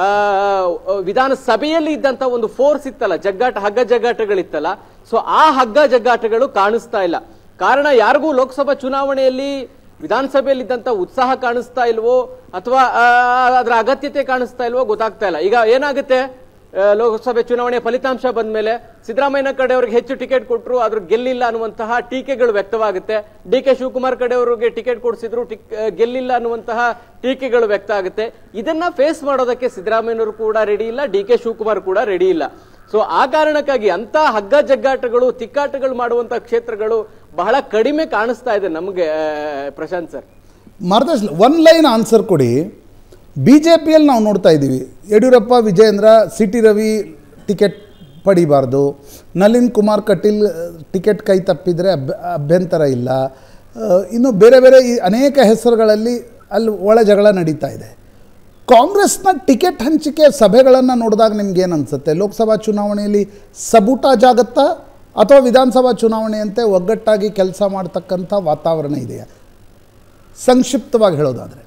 ವಿಧಾನಸಭೆಯಲ್ಲಿ ಇದ್ದಂತ ಒಂದು ಫೋರ್ಸ್ ಇತ್ತಲ್ಲ ಜಗ್ಗಾಟ ಹಗ್ಗ ಜಗ್ಗಾಟಗಳಿತ್ತಲ್ಲ ಸೊ ಆ ಹಗ್ಗ ಜಗ್ಗಾಟಗಳು ಕಾಣಿಸ್ತಾ ಇಲ್ಲ ಕಾರಣ ಯಾರಿಗೂ ಲೋಕಸಭಾ ಚುನಾವಣೆಯಲ್ಲಿ ವಿಧಾನಸಭೆಯಲ್ಲಿ ಇದ್ದಂತ ಉತ್ಸಾಹ ಕಾಣಿಸ್ತಾ ಇಲ್ವೋ ಅಥವಾ ಆ, ಅದರ ಅಗತ್ಯತೆ ಕಾಣಿಸ್ತಾ ಇಲ್ವೋ ಗೊತ್ತಾಗ್ತಾ ಇಲ್ಲ ಈಗ ಏನಾಗುತ್ತೆ ಆ, ಲೋಕಸಭೆ ಚುನಾವಣೆ ಫಲಿತಾಂಶ ಬಂದ್ಮೇಲೆ ಸಿದ್ದರಾಮಯ್ಯನ ಕಡೆಯವ್ರಿಗೆ ಹೆಚ್ಚು ಟಿಕೆಟ್ ಕೊಟ್ಟರು ಆದ್ರೂ ಗೆಲ್ಲಿಲ್ಲ ಅನ್ನುವಂತಹ ಟೀಕೆಗಳು ವ್ಯಕ್ತವಾಗುತ್ತೆ ಡಿ ಕೆ ಶಿವಕುಮಾರ್ ಕಡೆಯವರಿಗೆ ಟಿಕೆಟ್ ಕೊಡಿಸಿದ್ರು ಟಿಕ್- ಆ, ಗೆಲ್ಲಿಲ್ಲ ಅನ್ನುವಂತಹ ಟೀಕೆಗಳು ವ್ಯಕ್ತ ಆಗುತ್ತೆ ಇದನ್ನ ಫೇಸ್ ಮಾಡೋದಕ್ಕೆ ಸಿದ್ದರಾಮಯ್ಯನವರು ಕೂಡ ರೆಡಿ ಇಲ್ಲ ಡಿ ಕೆ ಶಿವಕುಮಾರ್ ಕೂಡ ರೆಡಿ ಇಲ್ಲ ಸೊ ಆ ಕಾರಣಕ್ಕಾಗಿ ಅಂತ ಹಗ್ಗ ಜಗ್ಗಾಟಗಳು ತಿಕ್ಕಾಟಗಳು ಮಾಡುವಂತ ಕ್ಷೇತ್ರಗಳು ಬಹಳ ಕಡಿಮೆ ಕಾಣಿಸ್ತಾ ಇದೆ ನಮಗೆ ಆ, ಪ್ರಶಾಂತ್ ಸರ್ ಮಾರ್ದಸ್ ಒನ್ ಲೈನ್ ಆನ್ಸರ್ ಕೊಡಿ ಬಿ ಜೆ ಪಿಯಲ್ಲಿ ನಾವು ನೋಡ್ತಾ ಇದ್ದೀವಿ Yediyurappa Vijayendra C T Ravi ticket ಪಡಿಬಾರ್ದು ನಳಿನ್ ಕುಮಾರ್ ಕಟೀಲ್ ಟಿಕೆಟ್ ಕೈ ತಪ್ಪಿದರೆ ಅಭ್ಯ ಅಭ್ಯಂತರ ಇಲ್ಲ ಆ, ಇನ್ನು ಬೇರೆ ಬೇರೆ ಈ ಅನೇಕ ಹೆಸರುಗಳಲ್ಲಿ ಅಲ್ಲಿ ಒಳ ಜಗಳ ನಡೀತಾ ಇದೆ ಕಾಂಗ್ರೆಸ್ನ ಟಿಕೆಟ್ ಹಂಚಿಕೆ ಸಭೆಗಳನ್ನು ನೋಡಿದಾಗ ನಿಮ್ಗೆ ಏನು ಅನಿಸುತ್ತೆ ಲೋಕಸಭಾ ಚುನಾವಣೆಯಲ್ಲಿ ಸಬೂಟಾಜ್ ಆಗುತ್ತಾ ಅಥವಾ ವಿಧಾನಸಭಾ ಚುನಾವಣೆಯಂತೆ ಒಗ್ಗಟ್ಟಾಗಿ ಕೆಲಸ ಮಾಡ್ತಕ್ಕಂಥ ವಾತಾವರಣ ಇದೆಯಾ ಸಂಕ್ಷಿಪ್ತವಾಗಿ ಹೇಳೋದಾದರೆ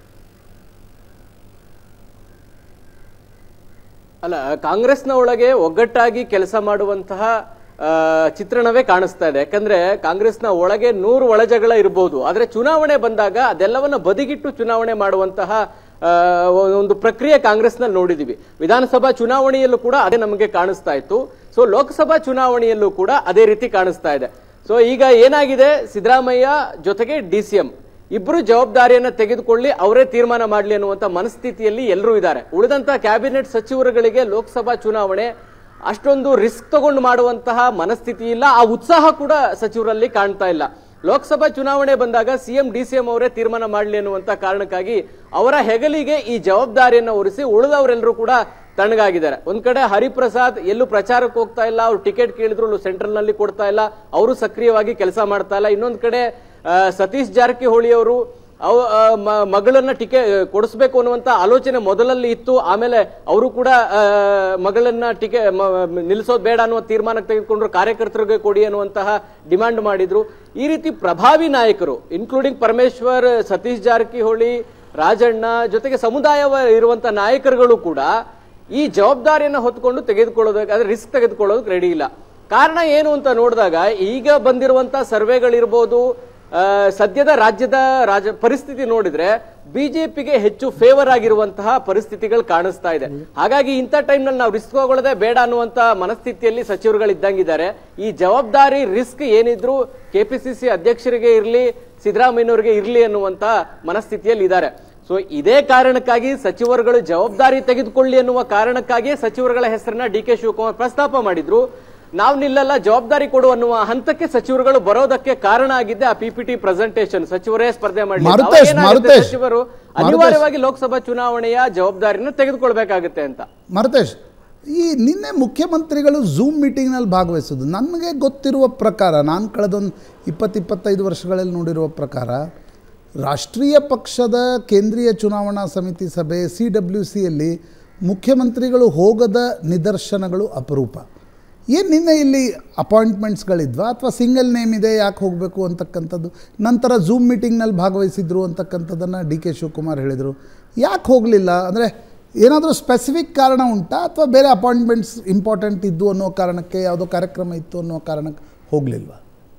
ಅಲ್ಲ ಕಾಂಗ್ರೆಸ್ನ ಒಳಗೆ ಒಗ್ಗಟ್ಟಾಗಿ ಕೆಲಸ ಮಾಡುವಂತಹ ಆ, ಚಿತ್ರಣವೇ ಕಾಣಿಸ್ತಾ ಇದೆ ಯಾಕಂದ್ರೆ ಕಾಂಗ್ರೆಸ್ನ ಒಳಗೆ ನೂರು ಒಳಜಗಳ ಇರಬಹುದು ಆದ್ರೆ ಚುನಾವಣೆ ಬಂದಾಗ ಅದೆಲ್ಲವನ್ನ ಬದಿಗಿಟ್ಟು ಚುನಾವಣೆ ಮಾಡುವಂತಹ ಆ, ಒಂದು ಪ್ರಕ್ರಿಯೆ ಕಾಂಗ್ರೆಸ್ನಲ್ಲಿ ನೋಡಿದೀವಿ ವಿಧಾನಸಭಾ ಚುನಾವಣೆಯಲ್ಲೂ ಕೂಡ ಅದೇ ನಮಗೆ ಕಾಣಿಸ್ತಾ ಇತ್ತು ಸೊ ಲೋಕಸಭಾ ಚುನಾವಣೆಯಲ್ಲೂ ಕೂಡ ಅದೇ ರೀತಿ ಕಾಣಿಸ್ತಾ ಇದೆ ಸೊ ಈಗ ಏನಾಗಿದೆ ಸಿದ್ದರಾಮಯ್ಯ ಜೊತೆಗೆ ಡಿ ಸಿ ಎಂ ಇಬ್ರು ಜವಾಬ್ದಾರಿಯನ್ನ ತೆಗೆದುಕೊಳ್ಳಿ ಅವರೇ ತೀರ್ಮಾನ ಮಾಡಲಿ ಅನ್ನುವಂತ ಮನಸ್ಥಿತಿಯಲ್ಲಿ ಎಲ್ಲರೂ ಇದ್ದಾರೆ ಉಳಿದಂತ ಕ್ಯಾಬಿನೆಟ್ ಸಚಿವರುಗಳಿಗೆ ಲೋಕಸಭಾ ಚುನಾವಣೆ ಅಷ್ಟೊಂದು ರಿಸ್ಕ್ ತಗೊಂಡು ಮಾಡುವಂತಹ ಮನಸ್ಥಿತಿ ಇಲ್ಲ ಆ ಉತ್ಸಾಹ ಕೂಡ ಸಚಿವರಲ್ಲಿ ಕಾಣ್ತಾ ಇಲ್ಲ ಲೋಕಸಭಾ ಚುನಾವಣೆ ಬಂದಾಗ ಸಿಎಂ ಡಿ ಸಿ ಎಂ ಅವರೇ ತೀರ್ಮಾನ ಮಾಡಲಿ ಅನ್ನುವಂತ ಕಾರಣಕ್ಕಾಗಿ ಅವರ ಹೆಗಲಿಗೆ ಈ ಜವಾಬ್ದಾರಿಯನ್ನ ಹೊರಿಸಿ ಉಳಿದವರೆಲ್ಲರೂ ಕೂಡ ತಣ್ಣಗಾಗಿದ್ದಾರೆ ಒಂದ್ ಕಡೆ ಹರಿಪ್ರಸಾದ್ ಎಲ್ಲೂ ಪ್ರಚಾರಕ್ಕೆ ಹೋಗ್ತಾ ಇಲ್ಲ ಅವ್ರು ಟಿಕೆಟ್ ಕೇಳಿದ್ರು ಸೆಂಟ್ರಲ್ ನಲ್ಲಿ ಕೊಡ್ತಾ ಇಲ್ಲ ಅವರು ಸಕ್ರಿಯವಾಗಿ ಕೆಲಸ ಮಾಡ್ತಾ ಇಲ್ಲ ಇನ್ನೊಂದ್ ಕಡೆ ಆ, ಸತೀಶ್ ಜಾರಕಿಹೊಳಿ ಅವರು ಅವ ಆ, ಮ- ಮಗಳನ್ನ ಟಿಕೆ ಕೊಡಿಸ್ಬೇಕು ಅನ್ನುವಂತ ಆಲೋಚನೆ ಮೊದಲಲ್ಲಿ ಇತ್ತು ಆಮೇಲೆ ಅವರು ಕೂಡ ಆ, ಮಗಳನ್ನ ಟಿಕೆ ಮ- ನಿಲ್ಲಿಸೋದು ಬೇಡ ಅನ್ನುವ ತೀರ್ಮಾನ ತೆಗೆದುಕೊಂಡ್ರು ಕಾರ್ಯಕರ್ತರಿಗೆ ಕೊಡಿ ಅನ್ನುವಂತಹ ಡಿಮಾಂಡ್ ಮಾಡಿದ್ರು ಈ ರೀತಿ ಪ್ರಭಾವಿ ನಾಯಕರು ಇನ್ಕ್ಲೂಡಿಂಗ್ ಪರಮೇಶ್ವರ್ ಸತೀಶ್ ಜಾರಕಿಹೊಳಿ ರಾಜಣ್ಣ ಜೊತೆಗೆ ಸಮುದಾಯ ಇರುವಂತ ನಾಯಕರುಗಳು ಕೂಡ ಈ ಜವಾಬ್ದಾರಿಯನ್ನ ಹೊತ್ಕೊಂಡು ತೆಗೆದುಕೊಳ್ಳೋದಕ್ಕೆ ಅಂದ್ರೆ ರಿಸ್ಕ್ ತೆಗೆದುಕೊಳ್ಳೋದಕ್ಕೆ ರೆಡಿ ಇಲ್ಲ ಕಾರಣ ಏನು ಅಂತ ನೋಡಿದಾಗ ಈಗ ಬಂದಿರುವಂತ ಸರ್ವೆಗಳಿರ್ಬೋದು ಆ, ಸದ್ಯದ ರಾಜ್ಯದ ರಾಜ ಪರಿಸ್ಥಿತಿ ನೋಡಿದ್ರೆ ಬಿಜೆಪಿಗೆ ಹೆಚ್ಚು ಫೇವರ್ ಆಗಿರುವಂತಹ ಪರಿಸ್ಥಿತಿಗಳು ಕಾಣಿಸ್ತಾ ಇದೆ ಹಾಗಾಗಿ ಇಂಥ ಟೈಮ್ ನಲ್ಲಿ ನಾವು ರಿಸ್ಕ್ ತಗೊಳ್ಳದೆ ಬೇಡ ಅನ್ನುವಂತ ಮನಸ್ಥಿತಿಯಲ್ಲಿ ಸಚಿವರುಗಳು ಇದ್ದಂಗಿದ್ದಾರೆ ಈ ಜವಾಬ್ದಾರಿ ರಿಸ್ಕ್ ಏನಿದ್ರು ಕೆಪಿಸಿಸಿ ಅಧ್ಯಕ್ಷರಿಗೆ ಇರ್ಲಿ ಸಿದ್ದರಾಮಯ್ಯನವರಿಗೆ ಇರ್ಲಿ ಅನ್ನುವಂತ ಮನಸ್ಥಿತಿಯಲ್ಲಿ ಇದ್ದಾರೆ ಸೊ ಇದೇ ಕಾರಣಕ್ಕಾಗಿ ಸಚಿವರುಗಳು ಜವಾಬ್ದಾರಿ ತೆಗೆದುಕೊಳ್ಳಿ ಅನ್ನುವ ಕಾರಣಕ್ಕಾಗಿ ಸಚಿವರುಗಳ ಹೆಸರನ್ನ ಡಿ ಕೆ ಶಿವಕುಮಾರ್ ಪ್ರಸ್ತಾಪ ಮಾಡಿದ್ರು ನಾವು ನಿಲ್ಲಲ್ಲ ಜವಾಬ್ದಾರಿ ಕೊಡು ಅನ್ನುವ ಹಂತಕ್ಕೆ ಸಚಿವರುಗಳು ಬರೋದಕ್ಕೆ ಕಾರಣ ಆಗಿದ್ದೆ ಆ ಪಿಪಿಟಿ ಪ್ರೆಸೆಂಟೇಷನ್ ಸಚಿವರೇ ಸ್ಪರ್ಧೆ ಮಾಡಿ ಮಾರುತೇಶ್, ಮಾರುತೇಶ್. ಸಚಿವರು ಮಾರುತೇಶ್. ಅನಿವಾರ್ಯವಾಗಿ ಲೋಕಸಭಾ ಚುನಾವಣೆಯ ಜವಾಬ್ದಾರಿನ ತೆಗೆದುಕೊಳ್ಬೇಕಾಗುತ್ತೆ ಅಂತ ಮರತೇಶ್ ಈ ನಿನ್ನೆ ಮುಖ್ಯಮಂತ್ರಿಗಳು ಝೂಮ್ ಮೀಟಿಂಗ್ನಲ್ಲಿ ಭಾಗವಹಿಸೋದು ನನಗೆ ಗೊತ್ತಿರುವ ಪ್ರಕಾರ ನಾನು ಕಳೆದೊಂದು ಇಪ್ಪತ್ತು ಇಪ್ಪತ್ತೈದು ವರ್ಷಗಳಲ್ಲಿ ನೋಡಿರುವ ಪ್ರಕಾರ ರಾಷ್ಟ್ರೀಯ ಪಕ್ಷದ ಕೇಂದ್ರೀಯ ಚುನಾವಣಾ ಸಮಿತಿ ಸಭೆ ಸಿ ಡಬ್ಲ್ಯೂ ಸಿಯಲ್ಲಿ ಮುಖ್ಯಮಂತ್ರಿಗಳು ಹೋಗದ ನಿದರ್ಶನಗಳು ಅಪರೂಪ ಏನು ನಿನ್ನೆ ಇಲ್ಲಿ ಅಪಾಯಿಂಟ್ಮೆಂಟ್ಸ್ಗಳಿದ್ವಾ ಅಥವಾ ಸಿಂಗಲ್ ನೇಮ್ ಇದೆ ಯಾಕೆ ಹೋಗಬೇಕು ಅಂತಕ್ಕಂಥದ್ದು ನಂತರ ಝೂಮ್ ಮೀಟಿಂಗ್ನಲ್ಲಿ ಭಾಗವಹಿಸಿದ್ರು ಅಂತಕ್ಕಂಥದ್ದನ್ನು ಡಿ ಕೆ ಶಿವಕುಮಾರ್ ಹೇಳಿದರು ಯಾಕೆ ಹೋಗಲಿಲ್ಲ ಅಂದರೆ ಏನಾದರೂ ಸ್ಪೆಸಿಫಿಕ್ ಕಾರಣ ಉಂಟಾ ಅಥವಾ ಬೇರೆ ಅಪಾಯಿಂಟ್ಮೆಂಟ್ಸ್ ಇಂಪಾರ್ಟೆಂಟ್ ಇದ್ದು ಅನ್ನೋ ಕಾರಣಕ್ಕೆ ಯಾವುದೋ ಕಾರ್ಯಕ್ರಮ ಇತ್ತು ಅನ್ನೋ ಕಾರಣಕ್ಕೆ ಹೋಗಲಿಲ್ವಾ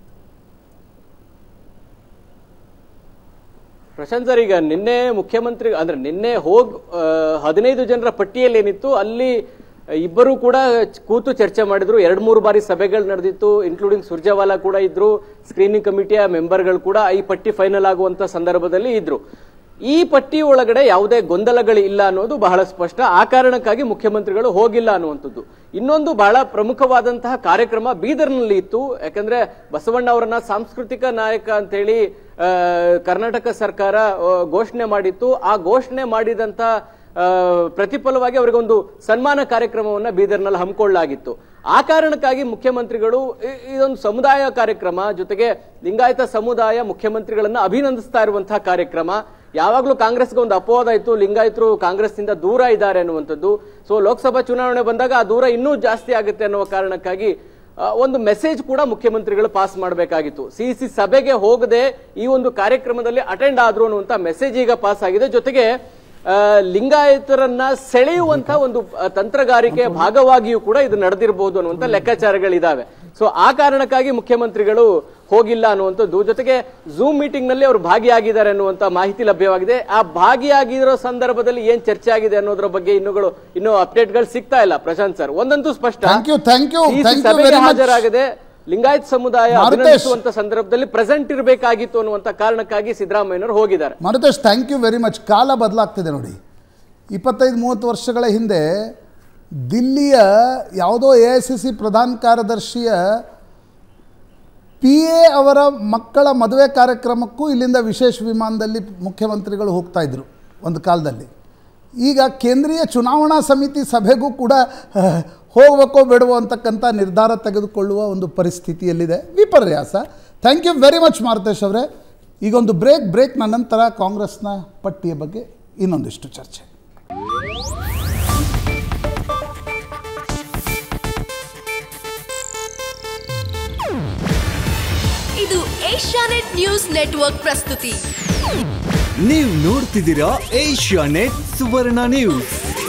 ಪ್ರಶಾಂತ್ ಸರ್ ಈಗ ನಿನ್ನೆ ಮುಖ್ಯಮಂತ್ರಿ ಅಂದ್ರೆ ನಿನ್ನೆ ಹೋಗ್ ಆ, ಹದಿನೈದು ಜನರ ಪಟ್ಟಿಯಲ್ಲಿ ಏನಿತ್ತು ಅಲ್ಲಿ ಇಬ್ಬರು ಕೂಡ ಚ- ಕೂತು ಚರ್ಚೆ ಮಾಡಿದ್ರು ಎರಡ್ ಮೂರು ಬಾರಿ ಸಭೆಗಳು ನಡೆದಿತ್ತು ಇನ್ಕ್ಲೂಡಿಂಗ್ ಸುರ್ಜೇವಾಲಾ ಕೂಡ ಇದ್ರು ಸ್ಕ್ರೀನಿಂಗ್ ಕಮಿಟಿಯ ಮೆಂಬರ್ಗಳು ಕೂಡ ಈ ಪಟ್ಟಿ ಫೈನಲ್ ಆಗುವಂತ ಸಂದರ್ಭದಲ್ಲಿ ಇದ್ರು ಈ ಪಟ್ಟಿ ಒಳಗಡೆ ಯಾವುದೇ ಗೊಂದಲಗಳು ಇಲ್ಲ ಅನ್ನೋದು ಬಹಳ ಸ್ಪಷ್ಟ ಆ ಕಾರಣಕ್ಕಾಗಿ ಮುಖ್ಯಮಂತ್ರಿಗಳು ಹೋಗಿಲ್ಲ ಅನ್ನುವಂಥದ್ದು ಇನ್ನೊಂದು ಬಹಳ ಪ್ರಮುಖವಾದಂತಹ ಕಾರ್ಯಕ್ರಮ ಬೀದರ್ನಲ್ಲಿ ಇತ್ತು ಯಾಕಂದ್ರೆ ಬಸವಣ್ಣ ಅವರನ್ನ ಸಾಂಸ್ಕೃತಿಕ ನಾಯಕ ಅಂತೇಳಿ ಆ, ಕರ್ನಾಟಕ ಸರ್ಕಾರ ಆ, ಘೋಷಣೆ ಮಾಡಿತ್ತು ಆ ಘೋಷಣೆ ಮಾಡಿದಂತ ಆ, ಪ್ರತಿಫಲವಾಗಿ ಅವರಿಗೊಂದು ಸನ್ಮಾನ ಕಾರ್ಯಕ್ರಮವನ್ನ ಬೀದರ್ನಲ್ಲಿ ಹಮ್ಮಿಕೊಳ್ಳಲಾಗಿತ್ತು ಆ ಕಾರಣಕ್ಕಾಗಿ ಮುಖ್ಯಮಂತ್ರಿಗಳು ಇ- ಇದೊಂದು ಸಮುದಾಯ ಕಾರ್ಯಕ್ರಮ ಜೊತೆಗೆ ಲಿಂಗಾಯತ ಸಮುದಾಯ ಮುಖ್ಯಮಂತ್ರಿಗಳನ್ನ ಅಭಿನಂದಿಸ್ತಾ ಇರುವಂತಹ ಕಾರ್ಯಕ್ರಮ ಯಾವಾಗಲೂ ಕಾಂಗ್ರೆಸ್ಗೆ ಒಂದು ಅಪವಾದ ಇತ್ತು ಲಿಂಗಾಯತರು ಕಾಂಗ್ರೆಸ್ನಿಂದ ದೂರ ಇದ್ದಾರೆ ಅನ್ನುವಂಥದ್ದು ಸೊ ಲೋಕಸಭಾ ಚುನಾವಣೆ ಬಂದಾಗ ಆ ದೂರ ಇನ್ನೂ ಜಾಸ್ತಿ ಆಗುತ್ತೆ ಅನ್ನುವ ಕಾರಣಕ್ಕಾಗಿ ಆ, ಒಂದು ಮೆಸೇಜ್ ಕೂಡ ಮುಖ್ಯಮಂತ್ರಿಗಳು ಪಾಸ್ ಮಾಡಬೇಕಾಗಿತ್ತು ಸಿ ಸಿ ಸಭೆಗೆ ಹೋಗದೆ ಈ ಒಂದು ಕಾರ್ಯಕ್ರಮದಲ್ಲಿ ಅಟೆಂಡ್ ಆದ್ರು ಅನ್ನುವಂತ ಮೆಸೇಜ್ ಈಗ ಪಾಸ್ ಆಗಿದೆ ಜೊತೆಗೆ ಆ, ಲಿಂಗಾಯತರನ್ನ ಸೆಳೆಯುವಂತ ಒಂದು ಆ, ತಂತ್ರಗಾರಿಕೆಯ ಭಾಗವಾಗಿಯೂ ಕೂಡ ಇದು ನಡೆದಿರಬಹುದು ಅನ್ನುವಂತ ಲೆಕ್ಕಾಚಾರಗಳಿದಾವೆ ಸೊ ಆ ಕಾರಣಕ್ಕಾಗಿ ಮುಖ್ಯಮಂತ್ರಿಗಳು ಹೋಗಿಲ್ಲ ಅನ್ನುವಂಥದ್ದು ಜೊತೆಗೆ ಝೂಮ್ ಮೀಟಿಂಗ್ ನಲ್ಲಿ ಅವರು ಭಾಗಿಯಾಗಿದ್ದಾರೆ ಅನ್ನುವಂತ ಮಾಹಿತಿ ಲಭ್ಯವಾಗಿದೆ ಆ ಭಾಗಿಯಾಗಿರೋ ಸಂದರ್ಭದಲ್ಲಿ ಏನ್ ಚರ್ಚೆ ಆಗಿದೆ ಅನ್ನೋದ್ರ ಬಗ್ಗೆ ಇನ್ನುಗಳು ಇನ್ನೂ ಅಪ್ಡೇಟ್ಗಳು ಸಿಗ್ತಾ ಇಲ್ಲ ಪ್ರಶಾಂತ್ ಸರ್ ಒಂದಂತೂ ಸ್ಪಷ್ಟ Thank you, thank you, ಈ thank you ಸಭೆಗೆ very much. ಹಾಜರಾಗದೆ ಲಿಂಗಾಯತ್ ಸಮುದಾಯ ಮಾರುತೇಶ್. ಅಭಿನಂದಿಸುವಂತ ಸಂದರ್ಭದಲ್ಲಿ ಪ್ರೆಸೆಂಟ್ ಇರಬೇಕಾಗಿತ್ತು ಅನ್ನುವಂತ ಕಾರಣಕ್ಕಾಗಿ ಸಿದ್ದರಾಮಯ್ಯನವರು ಹೋಗಿದ್ದಾರೆ Maruthesh thank you very much ಕಾಲ ಬದಲಾಗ್ತಿದೆ ನೋಡಿ ಇಪ್ಪತ್ತೈದು ಮೂವತ್ತು ವರ್ಷಗಳ ಹಿಂದೆ ದಿಲ್ಲಿಯ ಯಾವುದೋ ಎ ಐ ಸಿ ಸಿ ಪ್ರಧಾನ ಕಾರ್ಯದರ್ಶಿಯ ಪಿ ಎ ಅವರ ಮಕ್ಕಳ ಮದುವೆ ಕಾರ್ಯಕ್ರಮಕ್ಕೂ ಇಲ್ಲಿಂದ ವಿಶೇಷ ವಿಮಾನದಲ್ಲಿ ಮುಖ್ಯಮಂತ್ರಿಗಳು ಹೋಗ್ತಾ ಇದ್ರು ಒಂದು ಕಾಲದಲ್ಲಿ ಈಗ ಕೇಂದ್ರೀಯ ಚುನಾವಣಾ ಸಮಿತಿ ಸಭೆಗೂ ಕೂಡ ಅಹ್, ಹೋಗಬೇಕೋ ಬೇಡವೋ ಅಂತಕ್ಕಂಥ ನಿರ್ಧಾರ ತೆಗೆದುಕೊಳ್ಳುವ ಒಂದು ಪರಿಸ್ಥಿತಿಯಲ್ಲಿದೆ ವಿಪರ್ಯಾಸ thank you very much Maruthesh ಅವರೇ ಈಗೊಂದು ಬ್ರೇಕ್ ಬ್ರೇಕ್ನ ನಂತರ ಕಾಂಗ್ರೆಸ್ನ ಪಟ್ಟಿಯ ಬಗ್ಗೆ ಇನ್ನೊಂದಿಷ್ಟು ಚರ್ಚೆ ಇದು ಏಷ್ಯಾನೆಟ್ ನ್ಯೂಸ್ ನೆಟ್ವರ್ಕ್ ಪ್ರಸ್ತುತಿ ನೀವು ನೋಡ್ತಿದ್ದೀರಾ ಏಷ್ಯಾ ನೆಟ್ ಸುವರ್ಣ ನ್ಯೂಸ್